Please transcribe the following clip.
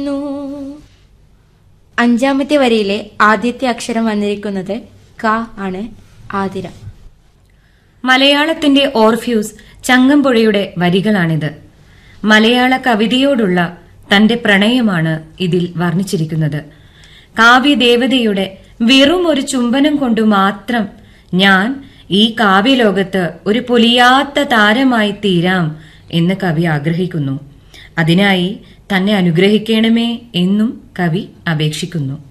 അഞ്ചാമത്തെ വരിയിലെ ആദ്യത്തെ അക്ഷരം വന്നിരിക്കുന്നത് ക ആണ് ആതിര മലയാളത്തിന്റെ ഓർഫ്യൂസ് ചങ്ങമ്പുഴയുടെ വരികളാണിത് മലയാള കവിതയോടുള്ള തന്റെ പ്രണയമാണ് ഇതിൽ വർണ്ണിച്ചിരിക്കുന്നത് കാവ്യദേവതയുടെ വെറും ഒരു ചുംബനം കൊണ്ടു മാത്രം ഞാൻ ഈ കാവ്യലോകത്ത് ഒരു പൊലിയാത്ത താരമായി തീരാം എന്ന് കവി ആഗ്രഹിക്കുന്നു അതിനായി തന്നെ അനുഗ്രഹിക്കണമേ എന്നും കവി അപേക്ഷിക്കുന്നു